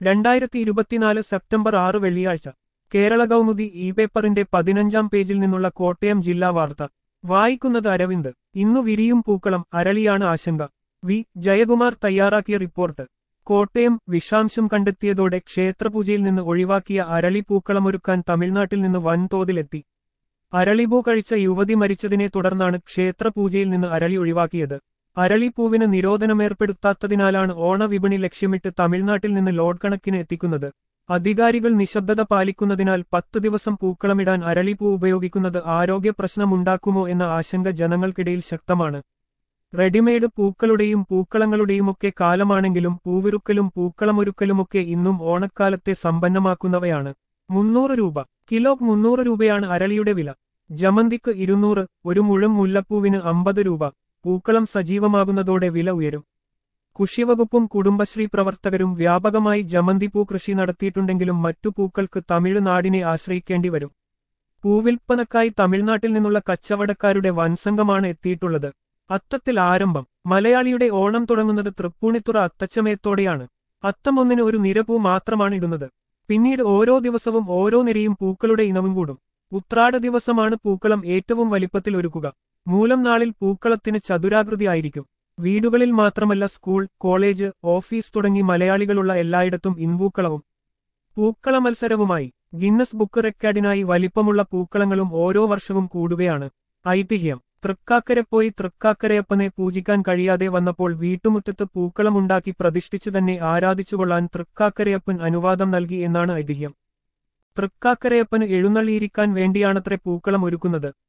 രണ്ടായിരത്തി ഇരുപത്തിനാല് സെപ്റ്റംബർ ആറ് വെള്ളിയാഴ്ച കേരള കൗമുദി ഇ പേപ്പറിന്റെ പതിനഞ്ചാം പേജിൽ നിന്നുള്ള കോട്ടയം ജില്ലാ വാർത്ത വായിക്കുന്നത് അരവിന്ദ് ഇന്നു വിരിയും പൂക്കളം അരളിയാണ് ആശങ്ക വി ജയകുമാർ തയ്യാറാക്കിയ റിപ്പോർട്ട് കോട്ടയം വിഷാംശം കണ്ടെത്തിയതോടെ ക്ഷേത്രപൂജയിൽ നിന്ന് ഒഴിവാക്കിയ അരളി പൂക്കളമൊരുക്കാൻ തമിഴ്നാട്ടിൽ നിന്ന് വൻതോതിലെത്തി അരളിപൂ കഴിച്ച യുവതി മരിച്ചതിനെ തുടർന്നാണ് ക്ഷേത്രപൂജയിൽ നിന്ന് അരളി ഒഴിവാക്കിയത് അരളിപ്പൂവിന് നിരോധനമേർപ്പെടുത്താത്തതിനാലാണ് ഓണവിപണി ലക്ഷ്യമിട്ട് തമിഴ്നാട്ടിൽ നിന്ന് ലോഡ് കണക്കിന് എത്തിക്കുന്നത് അധികാരികൾ നിശബ്ദത പാലിക്കുന്നതിനാൽ പത്തു ദിവസം പൂക്കളമിടാൻ അരളിപ്പൂ ഉപയോഗിക്കുന്നത് ആരോഗ്യ പ്രശ്നമുണ്ടാക്കുമോ എന്ന ആശങ്ക ജനങ്ങൾക്കിടയിൽ ശക്തമാണ് റെഡിമെയ്ഡ് പൂക്കളുടെയും പൂക്കളങ്ങളുടെയുമൊക്കെ കാലമാണെങ്കിലും പൂവിറുക്കലും പൂക്കളമൊരുക്കലുമൊക്കെ ഇന്നും ഓണക്കാലത്തെ സമ്പന്നമാക്കുന്നവയാണ് മുന്നൂറ് രൂപ കിലോ മുന്നൂറ് രൂപയാണ് അരളിയുടെ വില ജമന്തിക്ക് ഇരുന്നൂറ് ഒരു മുഴം മുല്ലപ്പൂവിന് അമ്പത് രൂപ പൂക്കളം സജീവമാകുന്നതോടെ വില ഉയരും കൃഷിവകുപ്പും കുടുംബശ്രീ പ്രവർത്തകരും വ്യാപകമായി ജമന്തിപ്പൂ കൃഷി നടത്തിയിട്ടുണ്ടെങ്കിലും മറ്റു പൂക്കൾക്ക് തമിഴ്നാടിനെ ആശ്രയിക്കേണ്ടി വരും പൂവിൽപ്പനക്കായി തമിഴ്നാട്ടിൽ നിന്നുള്ള കച്ചവടക്കാരുടെ വൻസംഘമാണ് എത്തിയിട്ടുള്ളത് അത്തത്തിൽ ആരംഭം മലയാളിയുടെ ഓണം തുടങ്ങുന്നത് തൃപ്പൂണിത്തുറ അത്തച്ചമയത്തോടെയാണ് അത്തം ഒന്നിന് ഒരു നിരപൂ മാത്രമാണ് ഇടുന്നത് പിന്നീട് ഓരോ ദിവസവും ഓരോ നിരയും പൂക്കളുടെ ഇനവും കൂടും ഉത്രാട ദിവസമാണ് പൂക്കളം ഏറ്റവും വലിപ്പത്തിൽ ഒരുക്കുക മൂലം നാളിൽ പൂക്കളത്തിന് ചതുരാകൃതി ആയിരിക്കും വീടുകളിൽ മാത്രമല്ല സ്കൂൾ കോളേജ് ഓഫീസ് തുടങ്ങി മലയാളികളുള്ള എല്ലായിടത്തും ഇൻപൂക്കളവും പൂക്കള മത്സരവുമായി ഗിന്നസ് ബുക്ക് റെക്കോർഡിനായി വലിപ്പമുള്ള പൂക്കളങ്ങളും ഓരോ വർഷവും കൂടുകയാണ് ഐതിഹ്യം തൃക്കാക്കര പോയി തൃക്കാക്കരയപ്പനെ പൂജിക്കാൻ കഴിയാതെ വന്നപ്പോൾ വീട്ടുമുറ്റത്ത് പൂക്കളമുണ്ടാക്കി പ്രതിഷ്ഠിച്ചു തന്നെ ആരാധിച്ചുകൊള്ളാൻ തൃക്കാക്കരയപ്പൻ അനുവാദം നൽകി എന്നാണ് ഐതിഹ്യം തൃക്കാക്കരയപ്പന് എഴുന്നള്ളിയിരിക്കാൻ വേണ്ടിയാണത്രേ പൂക്കളം ഒരുക്കുന്നത്